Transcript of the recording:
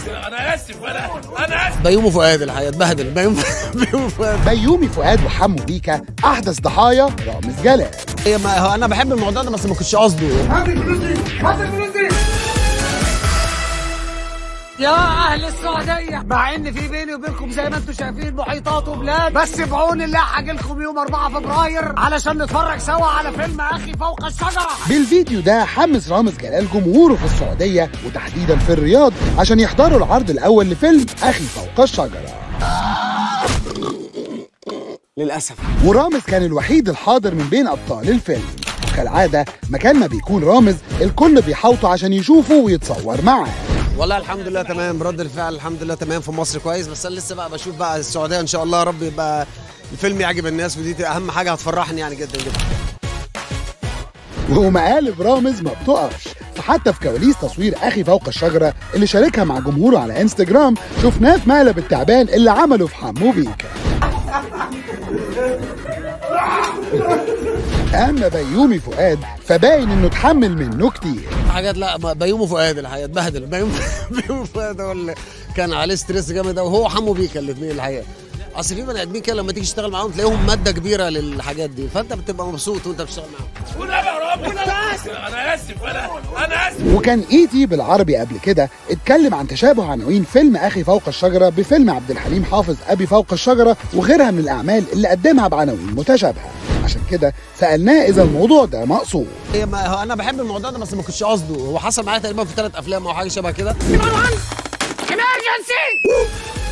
اسف انا اسف انا انا اسف بيومي فؤاد الحقيقه اتبهدل بيومي بيومي فؤاد بيومي فؤاد وحمو بيكا احدث ضحايا رامز جلال هي ما هو انا بحب الموضوع ده بس ما كنتش قصده يا اهل السعوديه مع ان في بيني وبينكم زي ما انتم شايفين محيطات وبلاد بس بعون الله هاجي لكم يوم 4 فبراير علشان نتفرج سوا على فيلم اخي فوق الشجره بالفيديو ده حمس رامز جلال جمهوره في السعودية وتحديدا في الرياض عشان يحضروا العرض الأول لفيلم أخي فوق الشجرة للاسف ورامز كان الوحيد الحاضر من بين أبطال الفيلم كالعادة مكان ما بيكون رامز الكل بيحاوطه عشان يشوفه ويتصور معاه والله الحمد لله تمام رد الفعل الحمد لله تمام في مصر كويس بس انا لسه بقى بشوف بقى السعوديه ان شاء الله يا رب يبقى الفيلم يعجب الناس ودي تبقى اهم حاجه هتفرحني يعني جدا جدا ومقالب رامز ما بتقفش فحتى في كواليس تصوير اخي فوق الشجره اللي شاركها مع جمهوره على انستجرام شفناه في مقلب التعبان اللي عمله في حمو بيكا اما بيومي فؤاد فباين انه اتحمل منه كتير حاجات لا ما- بيومي فؤاد الحقيقه اتبهدل بيومي بيومي فؤاد هو اللي كان عليه ستريس جامد قوي وهو حمو بيكا الاثنين الحقيقه اصل في بني ادمين كده لما تيجي تشتغل معاهم تلاقيهم ماده كبيره للحاجات دي فانت بتبقى مبسوط وانت بتشتغل معاهم والنبي يا رب انا اسف انا اسف انا انا اسف وكان اي تي بالعربي قبل كده اتكلم عن تشابه عناوين فيلم اخي فوق الشجره بفيلم عبد الحليم حافظ ابي فوق الشجره وغيرها من الاعمال اللي قدمها بعناوين متشابهه عشان كده سالناه اذا الموضوع ده مقصود هي ما هو انا بحب الموضوع ده بس ما كنتش قصده هو حصل معايا تقريبا في ثلاث افلام او حاجه شبه كده emergency